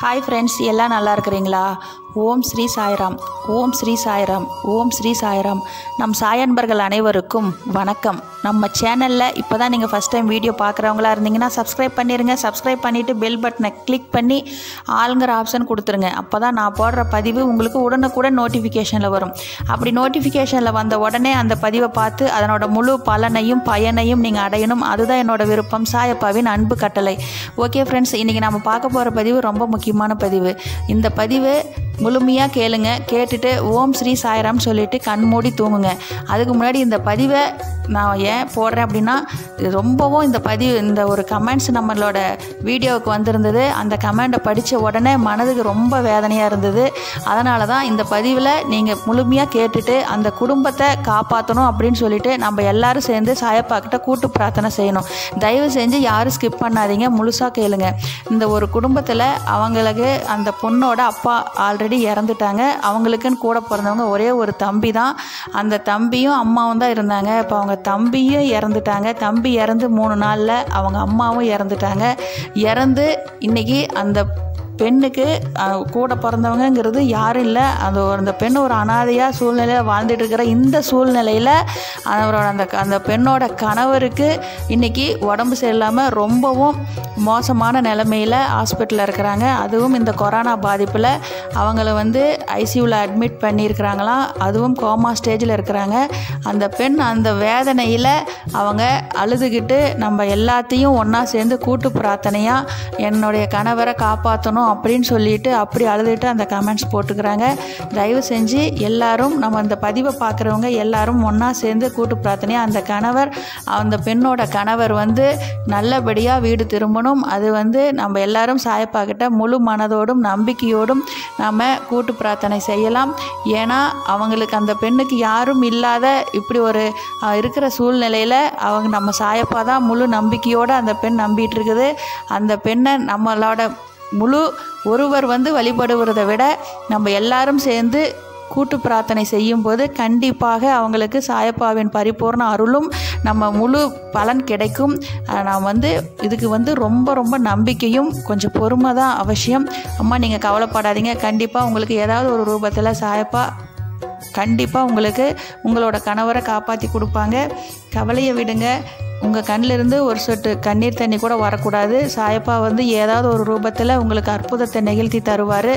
hi friends எல்லாம் நல்லா இருக்கிறீங்களா ஓம் ஸ்ரீ சாய்ராம் ஓம் ஸ்ரீ சாய்ராம் ஓம் ஸ்ரீ சாய்ராம் நம் சாயன்பர்கள் அனைவருக்கும் வணக்கம் நம்ம சேனலில் இப்போ தான் நீங்கள் ஃபஸ்ட் டைம் வீடியோ பார்க்குறவங்களா இருந்தீங்கன்னா சப்ஸ்கிரைப் பண்ணிடுங்க சப்ஸ்கிரைப் பண்ணிவிட்டு பெல் பட்டனை கிளிக் பண்ணி ஆளுங்கிற ஆப்ஷன் கொடுத்துருங்க அப்போ தான் நான் போடுற பதிவு உங்களுக்கு உடனுக்குடன் நோட்டிஃபிகேஷனில் வரும் அப்படி நோட்டிஃபிகேஷனில் வந்த உடனே அந்த பதிவை பார்த்து அதனோட முழு பலனையும் பயனையும் நீங்கள் அடையணும் அதுதான் என்னோட விருப்பம் சாயப்பாவின் அன்பு கட்டளை ஓகே ஃப்ரெண்ட்ஸ் இன்றைக்கி நம்ம பார்க்க போகிற பதிவு ரொம்ப முக்கியமான பதிவு இந்த பதிவு முழுமையாக கேளுங்க கேட்டுட்டு ஓம் ஸ்ரீ சாய்ராம் சொல்லிட்டு கண் மூடி தூங்குங்க அதுக்கு முன்னாடி இந்த பதிவை நான் ஏன் போடுறேன் அப்படின்னா இது ரொம்பவும் இந்த பதிவு இந்த ஒரு கமெண்ட்ஸ் நம்மளோட வீடியோவுக்கு வந்திருந்தது அந்த கமெண்ட்டை படித்த உடனே மனதுக்கு ரொம்ப வேதனையாக இருந்தது அதனால தான் இந்த பதிவில் நீங்கள் முழுமையாக கேட்டுட்டு அந்த குடும்பத்தை காப்பாற்றணும் அப்படின்னு சொல்லிட்டு நம்ம எல்லாரும் சேர்ந்து சாயப்பாக்கிட்ட கூட்டு பிரார்த்தனை செய்யணும் தயவு செஞ்சு யாரும் ஸ்கிப் பண்ணாதீங்க முழுசாக கேளுங்க இந்த ஒரு குடும்பத்தில் அவங்களுக்கு அந்த பொண்ணோட அப்பா ஆல்ரெடி இறந்துட்டாங்க அவங்களுக்குன்னு கூட பிறந்தவங்க ஒரே ஒரு தம்பி தான் அந்த தம்பியும் அம்மாவும் தான் இருந்தாங்க இப்போ அவங்க தம்பியும் இறந்துட்டாங்க தம்பி இறந்து மூணு நாளில் அவங்க அம்மாவும் இறந்துட்டாங்க இறந்து இன்னைக்கு அந்த பெண்ணுக்கு அஹ், கூட பிறந்தவங்கங்கிறது யாரும் இல்லை அந்த ஒரு- அந்த பெண் ஒரு அனாதையாக சூழ்நிலையில் வாழ்ந்துட்டு இருக்கிற இந்த சூழ்நிலையில் அவரோட அந்த அந்த பெண்ணோட கணவருக்கு இன்னைக்கு உடம்பு சரியில்லாமல் ரொம்பவும் மோசமான நிலமையில் ஹாஸ்பிட்டலில் இருக்கிறாங்க அதுவும் இந்த கொரோனா பாதிப்பில் அவங்கள வந்து ஐசியூவில் அட்மிட் பண்ணியிருக்கிறாங்களாம் அதுவும் கோமா ஸ்டேஜில் இருக்கிறாங்க அந்த பெண் அந்த வேதனையில் அவங்க அழுதுகிட்டு நம்ம எல்லாத்தையும் ஒன்றா சேர்ந்து கூட்டு பிரார்த்தனையாக என்னுடைய கணவரை காப்பாற்றணும் அப்படின்னு சொல்லிட்டு அப்படி அழுதுட்டு அந்த கமெண்ட்ஸ் போட்டுக்கிறாங்க தயவு செஞ்சு எல்லாரும் நம்ம அந்த பதிவை பார்க்குறவங்க எல்லாரும் ஒன்றா சேர்ந்து கூட்டு பிரார்த்தனையாக அந்த கணவர் அந்த பெண்ணோட கணவர் வந்து நல்லபடியாக வீடு திரும்பணும் அது வந்து நம்ம எல்லாரும் சாயப்பாக்கிட்ட முழு மனதோடும் நம்பிக்கையோடும் நம்ம கூட்டு பிரார்த்தனை செய்யலாம் ஏன்னா அவங்களுக்கு அந்த பெண்ணுக்கு யாரும் இல்லாத இப்படி ஒரு அஹ், இருக்கிற சூழ்நிலையில் அவங்க நம்ம சாயப்பா தான் முழு நம்பிக்கையோடு அந்த பெண் நம்பிட்டு இருக்குது அந்த பெண்ணை நம்மளோட முழு ஒருவர் வந்து வழிபடுவதை விட நம்ம எல்லாரும் சேர்ந்து கூட்டு பிரார்த்தனை செய்யும்போது கண்டிப்பாக அவங்களுக்கு சாயப்பாவின் பரிபூர்ண அருளும் நம்ம முழு பலன் கிடைக்கும் அஹ் நான் வந்து இதுக்கு வந்து ரொம்ப ரொம்ப நம்பிக்கையும் கொஞ்சம் பொறுமை தான் அவசியம் அம்மா நீங்கள் கவலைப்படாதீங்க கண்டிப்பாக உங்களுக்கு ஏதாவது ஒரு ரூபத்தில் சாயப்பா கண்டிப்பாக உங்களுக்கு உங்களோட கணவரை காப்பாற்றி கொடுப்பாங்க கவலையை விடுங்க உங்கள் கண்ணிலிருந்து ஒரு சொட்டு கண்ணீர் தண்ணி கூட வரக்கூடாது சாயப்பா வந்து ஏதாவது ஒரு ரூபத்தில் உங்களுக்கு அற்புதத்தை நிகழ்த்தி தருவார்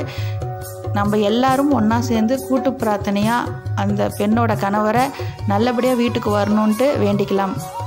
நம்ம எல்லாரும் ஒன்றா சேர்ந்து கூட்டு பிரார்த்தனையாக அந்த பெண்ணோட கணவரை நல்லபடியாக வீட்டுக்கு வரணுன்ட்டு வேண்டிக்கலாம்